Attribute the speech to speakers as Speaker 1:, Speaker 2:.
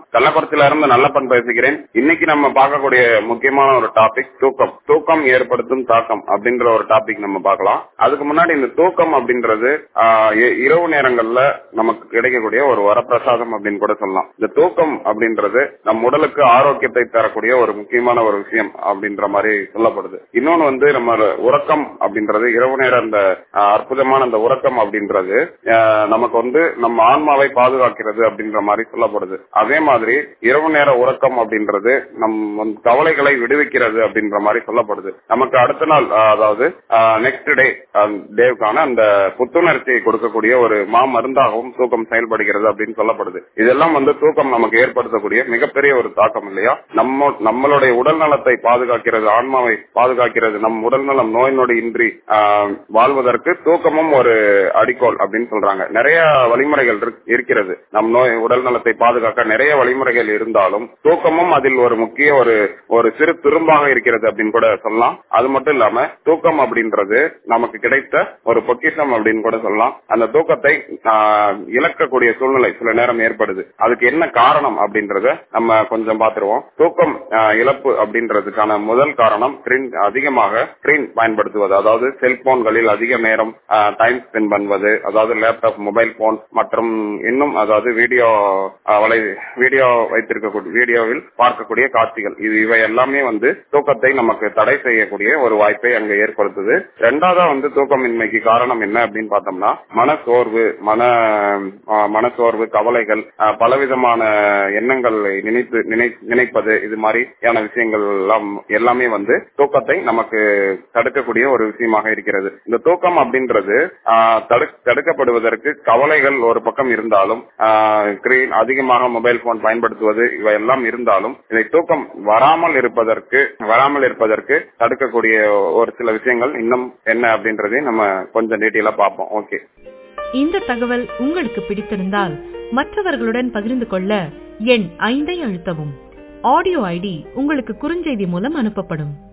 Speaker 1: கள்ளக்குறிச்சியில இருந்து நல்லப்பன் பேசுகிறேன் இன்னைக்கு நம்ம பார்க்கக்கூடிய முக்கியமான ஒரு டாபிக் தூக்கம் தூக்கம் ஏற்படுத்தும் தாக்கம் அப்படின்ற ஒரு டாபிக் நம்ம பார்க்கலாம் அதுக்கு முன்னாடி இந்த தூக்கம் அப்படின்றது ஆஹ், இ- இரவு நேரங்கள்ல நமக்கு கிடைக்கக்கூடிய ஒரு வரப்பிரசாதம் அப்படின்னு கூட சொல்லலாம் இந்த தூக்கம் அப்படின்றது நம் உடலுக்கு ஆரோக்கியத்தை தரக்கூடிய ஒரு முக்கியமான ஒரு விஷயம் அப்படின்ற மாதிரி சொல்லப்படுது இன்னொன்னு வந்து நம்ம உறக்கம் அப்படின்றது இரவு நேரம் அந்த ஆஹ், அற்புதமான அந்த உறக்கம் அப்படின்றது ஆஹ், நமக்கு வந்து நம்ம ஆன்மாவை பாதுகாக்கிறது அப்படின்ற மாதிரி சொல்லப்படுது அதே மாதிரி இரவு நேர உறக்கம் அப்படின்றது நம் வந்து கவலைகளை விடுவிக்கிறது அப்படின்ற மாதிரி சொல்லப்படுது நமக்கு அடுத்த நாள் ஆஹ், அதாவது நெக்ஸ்ட் டே டேவுக்கான அந்த புத்துணர்ச்சியை கொடுக்கக்கூடிய ஒரு மா மருந்தாகவும் தூக்கம் செயல்படுகிறது அப்படின்னு சொல்லப்படுது இதெல்லாம் வந்து தூக்கம் நமக்கு ஏற்படுத்தக்கூடிய மிகப்பெரிய ஒரு தாக்கம் இல்லையா நம்ம நம்மளுடைய உடல் நலத்தை பாதுகாக்கிறது ஆன்மாவை பாதுகாக்கிறது நம் உடல் நலம் நோய் நொடி இன்றி ஆஹ், வாழ்வதற்கு தூக்கமும் ஒரு அடிக்கோல் அப்படின்னு சொல்றாங்க நிறைய வழிமுறைகள் இருக்- இருக்கிறது நம் நோய் உடல் நலத்தை பாதுகாக்க நிறைய வழிமுறைகள் இருந்தாலும் தூக்கமும் அதில் ஒரு முக்கிய ஒரு ஒரு சிறு துரும்பாக இருக்கிறது அப்படின்னு கூட சொல்லலாம் அது மட்டும் இல்லாம தூக்கம் அப்படின்றது நமக்கு கிடைத்த ஒரு பொக்கிஷம் அப்படின்னு கூட சொல்லலாம் அந்த தூக்கத்தை ஆஹ், இழக்கக்கூடிய சூழ்நிலை சில நேரம் ஏற்படுது அதுக்கு என்ன காரணம் அப்படின்றத நம்ம கொஞ்சம் பார்த்துருவோம் தூக்கம் ஆஹ், இழப்பு அப்படின்றதுக்கான முதல் காரணம் screen அதிகமாக ஸ்கிரீன் பயன்படுத்துவது அதாவது செல்போன்களில் அதிக நேரம் டைம் ஸ்பெண்ட் பண்ணுவது அதாவது லேப்டாப் மொபைல் போன் மற்றும் இன்னும் அதாவது வீடியோ வலை வீடியோ வைத்திருக்கக்கூடிய வீடியோவில் பார்க்கக்கூடிய காட்சிகள் இது இவை எல்லாமே வந்து தூக்கத்தை நமக்கு தடை செய்யக்கூடிய ஒரு வாய்ப்பை அங்க ஏற்படுத்துது ரெண்டாவதா வந்து தூக்கமின்மைக்கு காரணம் என்ன அப்படின்னு பார்த்தோம்னா மனசோர்வு மன ஆஹ், மனசோர்வு கவலைகள் ஆஹ், பலவிதமான எண்ணங்களை நினைத்து நினை- நினைப்பது இது மாதிரியான விஷயங்கள் எல்லாம் எல்லாமே வந்து தூக்கத்தை நமக்கு தடுக்கக்கூடிய ஒரு விஷயமாக இருக்கிறது இந்த தூக்கம் அப்படின்றது ஆஹ், தடு- தடுக்கப்படுவதற்கு கவலைகள் ஒரு பக்கம் இருந்தாலும் ஸ்கிரீன் அதிகமாக மொபைல் போன் பயன்படுத்துவது இவையெல்லாம் இருந்தாலும் இதை தூக்கம் வராமல் இருப்பதற்கு வராமல் இருப்பதற்கு தடுக்கக்கூடிய ஒரு சில விஷயங்கள் இன்னும் என்ன அப்படின்றதையும் நம்ம கொஞ்சம் டீட்டெயிலா பார்ப்போம் ஓகே
Speaker 2: இந்த தகவல் உங்களுக்கு பிடித்திருந்தால் மற்றவர்களுடன் பகிர்ந்து கொள்ள எண் ஐந்தை அழுத்தவும் ஆடியோ ஐடி உங்களுக்கு குறுஞ்செய்தி மூலம் அனுப்பப்படும்